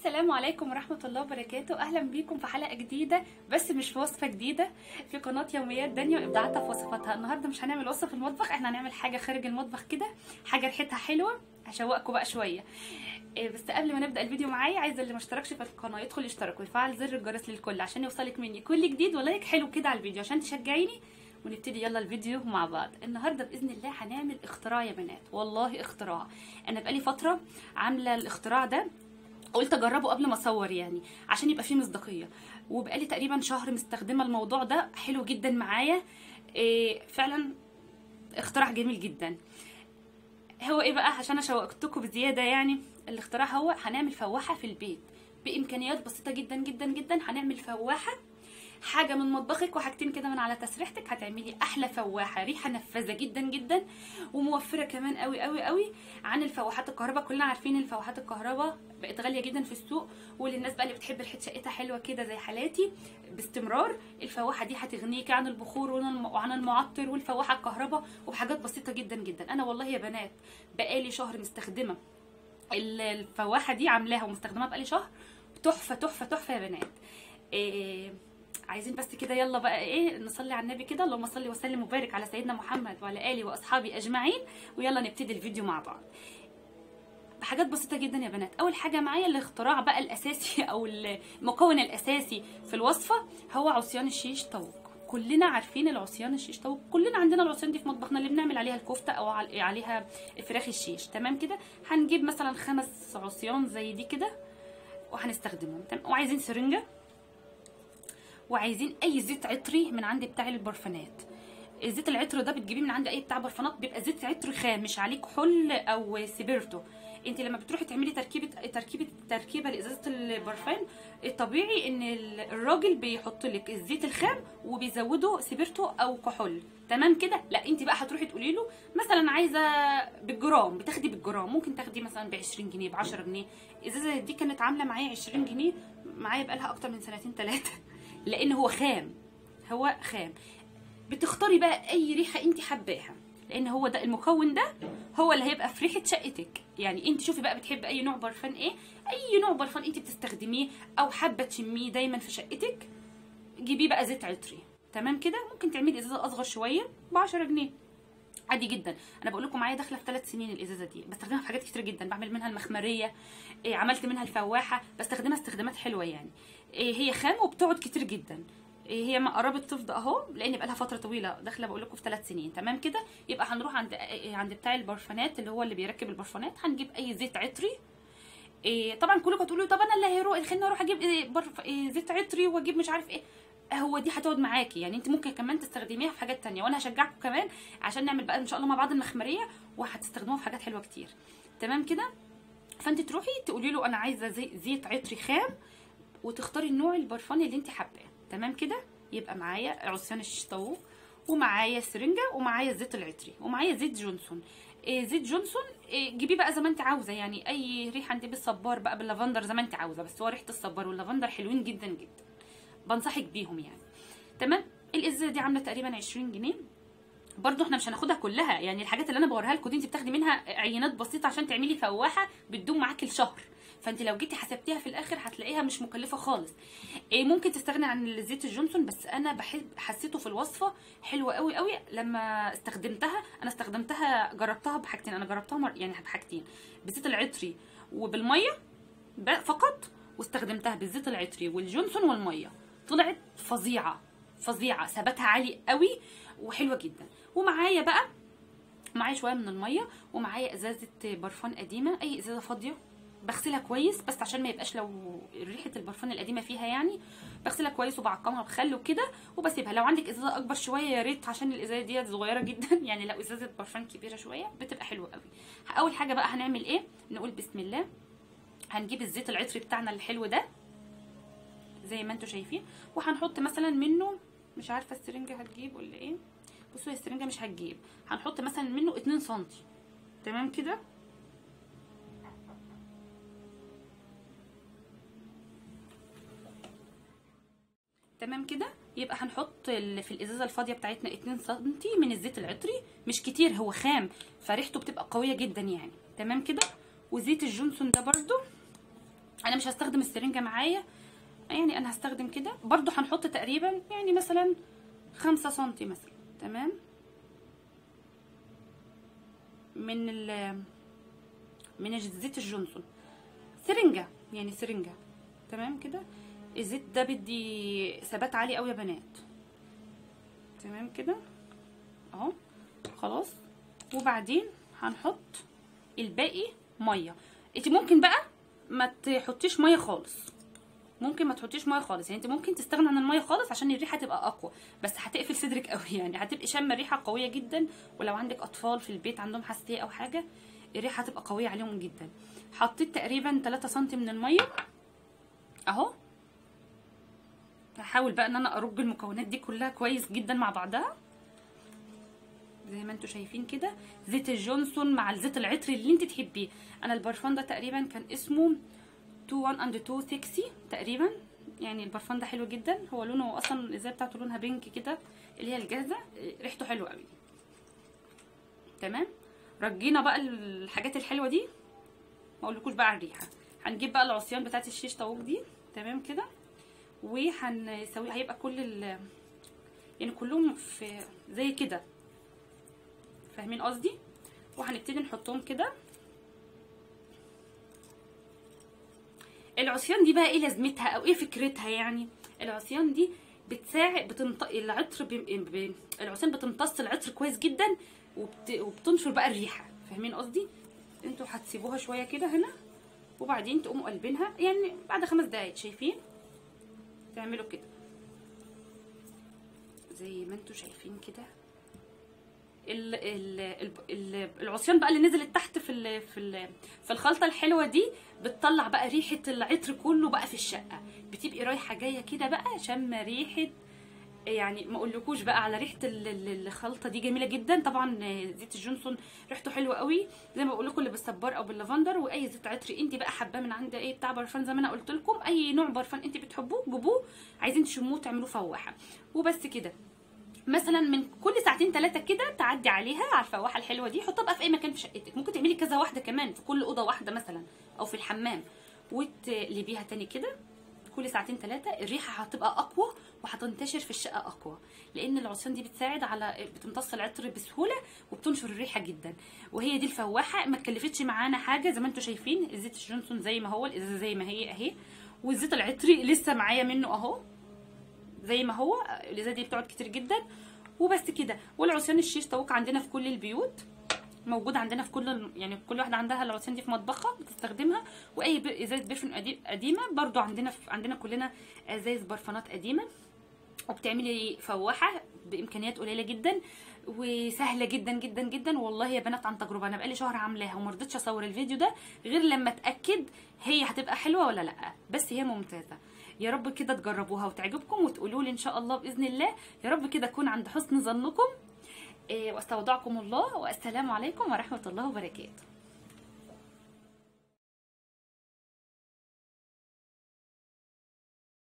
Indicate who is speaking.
Speaker 1: السلام عليكم ورحمة الله وبركاته أهلا بيكم في حلقة جديدة بس مش في وصفة جديدة في قناة يوميات دنيا وإبداعاتها في وصفاتها النهاردة مش هنعمل وصفة في المطبخ احنا هنعمل حاجة خارج المطبخ كده حاجة ريحتها حلوة هشوقكم بقى شوية إيه بس قبل ما نبدأ الفيديو معايا عايزة اللي ما اشتركش في القناة يدخل يشترك ويفعل زر الجرس للكل عشان يوصلك مني كل جديد ولايك حلو كده على الفيديو عشان تشجعيني ونبتدي يلا الفيديو مع بعض النهارده باذن الله هنعمل اختراع يا بنات والله اختراع انا بقالي فتره عامله الاختراع ده قلت اجربه قبل ما اصور يعني عشان يبقى فيه مصداقيه وبقالي تقريبا شهر مستخدمه الموضوع ده حلو جدا معايا إيه فعلا اختراع جميل جدا هو ايه بقى عشان اشوقتكم بزياده يعني الاختراع هو هنعمل فواحه في البيت بامكانيات بسيطه جدا جدا جدا هنعمل فواحه حاجه من مطبخك وحاجتين كده من على تسريحتك هتعملي احلى فواحه ريحه نفاذه جدا جدا وموفره كمان قوي قوي قوي عن الفواحات الكهرباء كلنا عارفين الفواحات الكهرباء بقت غاليه جدا في السوق وللناس بقى اللي بتحب ريحه شقتها حلوه كده زي حالاتي باستمرار الفواحه دي هتغنيكي عن البخور وعن المعطر والفواحه الكهرباء وبحاجات بسيطه جدا جدا انا والله يا بنات بقالي شهر مستخدمه الفواحه دي عاملاها ومستخدماها بقالي شهر تحفه تحفه تحفه يا بنات إيه عايزين بس كده يلا بقى ايه نصلي على النبي كده اللهم صل وسلم وبارك على سيدنا محمد وعلى اله واصحابه اجمعين ويلا نبتدي الفيديو مع بعض حاجات بسيطه جدا يا بنات اول حاجه معايا الاختراع بقى الاساسي او المكون الاساسي في الوصفه هو عصيان الشيش طاووق كلنا عارفين العصيان الشيش طاووق كلنا عندنا العصيان دي في مطبخنا اللي بنعمل عليها الكفته او عليها فراخ الشيش تمام كده هنجيب مثلا خمس عصيان زي دي كده وهنستخدمهم تمام وعايزين سرنجه وعايزين اي زيت عطري من عند بتاع البرفانات الزيت العطر ده بتجيبيه من عند اي بتاع برفانات بيبقى زيت عطر خام مش عليه كحول او سبيرتو انت لما بتروحي تعملي تركيبه تركيبه تركيبه لازازه البرفان الطبيعي ان الراجل بيحط لك الزيت الخام وبيزوده سبيرتو او كحول تمام كده لا انت بقى هتروحي تقولي له مثلا عايزه بالجرام بتاخدي بالجرام ممكن تاخدي مثلا ب 20 جنيه ب 10 جنيه الازازه دي كانت عامله معايا 20 جنيه معايا بقالها اكتر من سنتين ثلاثه لان هو خام هو خام بتختاري بقى اي ريحه انت حباها لان هو ده المكون ده هو اللي هيبقى في ريحه شقتك يعني انت شوفي بقى بتحبي اي نوع برفان ايه اي نوع برفان انت بتستخدميه او حابه تشميه دايما في شقتك جيبيه بقى زيت عطري تمام كده ممكن تعملي ازازه اصغر شويه ب 10 جنيه عادي جدا انا بقول لكم معايا داخله في ثلاث سنين الازازه دي بستخدمها في حاجات كتير جدا بعمل منها المخمريه إيه عملت منها الفواحه بستخدمها استخدامات حلوه يعني إيه هي خام وبتقعد كتير جدا إيه هي ما قربت تفضى اهو لان بقى لها فتره طويله داخله بقول لكم في ثلاث سنين تمام كده يبقى هنروح عند عند بتاع البرفانات اللي هو اللي بيركب البرفانات هنجيب اي زيت عطري إيه طبعا كلكم تقولوا طب انا اللي هيروح خليني اروح اجيب إيه برف... إيه زيت عطري واجيب مش عارف ايه هو دي هتقعد معاكي يعني انت ممكن كمان تستخدميها في حاجات تانية وانا هشجعكم كمان عشان نعمل بقى ان شاء الله مع بعض المخمريه وهتستخدموها في حاجات حلوه كتير تمام كده فانت تروحي تقولي له انا عايزه زي زيت عطري خام وتختاري النوع البرفان اللي انت حباه تمام كده يبقى معايا عصيان الشيش طاووق ومعايا سرنجه ومعايا الزيت العطري ومعايا زيت جونسون إيه زيت جونسون إيه جيبيه بقى زي ما انت عاوزه يعني اي ريحه انت بالصبار بقى باللافندر زي ما انت عاوزه بس هو ريحه الصبار واللافندر حلوين جدا جدا بنصحك بيهم يعني تمام الازازه دي عامله تقريبا 20 جنيه برضو احنا مش هناخدها كلها يعني الحاجات اللي انا بوريها لكم دي انت بتاخدي منها عينات بسيطه عشان تعملي فواحه بتدوم معاكي الشهر فانت لو جيتي حسبتيها في الاخر هتلاقيها مش مكلفه خالص إيه ممكن تستغني عن الزيت الجونسون بس انا بحب حسيته في الوصفه حلوه قوي قوي لما استخدمتها انا استخدمتها جربتها بحاجتين انا جربتها مر... يعني بحاجتين بالزيت العطري وبالميه فقط واستخدمتها بالزيت العطري والجونسون والميه طلعت فظيعه فظيعه ثباتها عالي قوي وحلوه جدا ومعايا بقى معايا شويه من الميه ومعايا ازازه برفان قديمه اي ازازه فاضيه بغسلها كويس بس عشان ما يبقاش لو ريحه البرفان القديمه فيها يعني بغسلها كويس وبعقمها بخل وكده وبسيبها لو عندك ازازه اكبر شويه يا ريت عشان الازازه ديت صغيره جدا يعني لو ازازه برفان كبيره شويه بتبقى حلوه قوي اول حاجه بقى هنعمل ايه نقول بسم الله هنجيب الزيت العطري بتاعنا الحلو ده زي ما انتم شايفين وهنحط مثلا منه مش عارفه السرنجه هتجيب ولا ايه بصوا السرنجه مش هتجيب هنحط مثلا منه 2 سم تمام كده تمام كده يبقى هنحط في الازازه الفاضيه بتاعتنا 2 سم من الزيت العطري مش كتير هو خام فريحته بتبقى قويه جدا يعني تمام كده وزيت الجونسون ده برده انا مش هستخدم السرنجه معايا يعني انا هستخدم كده برضو هنحط تقريبا يعني مثلا خمسة سنتي مثلا تمام من ال من زيت الجونسون سرنجة يعني سرنجة تمام كده الزيت ده بدي ثبات عالي قوي يا بنات تمام كده اهو خلاص وبعدين هنحط الباقي ميه انت ممكن بقى ما تحطيش ميه خالص ممكن ما تحطيش ميه خالص يعني انت ممكن تستغنى عن الميه خالص عشان الريحه تبقى اقوى بس هتقفل صدرك قوي يعني هتبقي شامه ريحه قويه جدا ولو عندك اطفال في البيت عندهم حساسيه او حاجه الريحه هتبقى قويه عليهم جدا حطيت تقريبا 3 سم من الميه اهو هحاول بقى ان انا ارج المكونات دي كلها كويس جدا مع بعضها زي ما انتم شايفين كده زيت الجونسون مع الزيت العطري اللي انت تحبيه انا البرفان ده تقريبا كان اسمه 2 1 اند 2 سكسي تقريبا يعني البرفان ده حلو جدا هو لونه اصلا الازازه بتاعته لونها بينك كده اللي هي الجاهزه ريحته حلوه قوي تمام رجينا بقى الحاجات الحلوه دي ما اقولكوش بقى على الريحه هنجيب بقى العصيان بتاعت الشيش طاووق دي تمام كده وهنسوي هيبقى كل ال يعني كلهم في زي كده فاهمين قصدي وهنبتدي نحطهم كده العصيان دي بقى ايه لازمتها او ايه فكرتها يعني العصيان دي بتساعد بتنط... العطر ب... ب... العصيان بتمتص العطر كويس جدا وبت... وبتنشر بقى الريحه فاهمين قصدي انتوا هتسيبوها شويه كده هنا وبعدين تقوموا قلبينها يعني بعد خمس دقايق شايفين تعملوا كده زي ما انتوا شايفين كده ال ال ال العصيان بقى اللي نزلت تحت في ال في ال في الخلطه الحلوه دي بتطلع بقى ريحه العطر كله بقى في الشقه بتبقي رايحه جايه كده بقى شامه ريحه يعني ما اقولكوش بقى على ريحه الخلطه دي جميله جدا طبعا زيت الجونسون ريحته حلوه قوي زي ما بقول لكم اللي بالصبار او باللافندر واي زيت عطري انت بقى حباه من عند ايه بتاع برفان زي ما انا قلت لكم اي نوع برفان انت بتحبوه جيبوه عايزين تشموه تعملوه فواحه وبس كده مثلا من كل ساعتين ثلاثه كده تعدي عليها على الفواحه الحلوه دي حطها بقى في اي مكان في شقتك ممكن تعملي كذا واحده كمان في كل اوضه واحده مثلا او في الحمام وتقلبيها تاني كده كل ساعتين ثلاثه الريحه هتبقى اقوى وهتنتشر في الشقه اقوى لان العصيان دي بتساعد على بتمتص العطر بسهوله وبتنشر الريحه جدا وهي دي الفواحه ما اتكلفتش معانا حاجه زي ما انتم شايفين الزيت الجونسون زي ما هو الازازه زي ما هي اهي والزيت العطري لسه معايا منه اهو زي ما هو الازازه دي بتقعد كتير جدا وبس كده والعصيان الشيش طاووق عندنا في كل البيوت موجود عندنا في كل يعني كل واحده عندها العصيان دي في مطبخها بتستخدمها واي ازازه برفن قديمه برضو عندنا في عندنا كلنا ازايز برفانات قديمه وبتعملي فواحه بامكانيات قليله جدا وسهله جدا جدا جدا والله يا بنات عن تجربه انا بقالي شهر عاملاها وما رضيتش اصور الفيديو ده غير لما اتاكد هي هتبقى حلوه ولا لا بس هي ممتازه يا رب كده تجربوها وتعجبكم وتقولوا لي ان شاء الله باذن الله يا رب كده اكون عند حسن ظنكم واستودعكم الله والسلام عليكم ورحمه الله وبركاته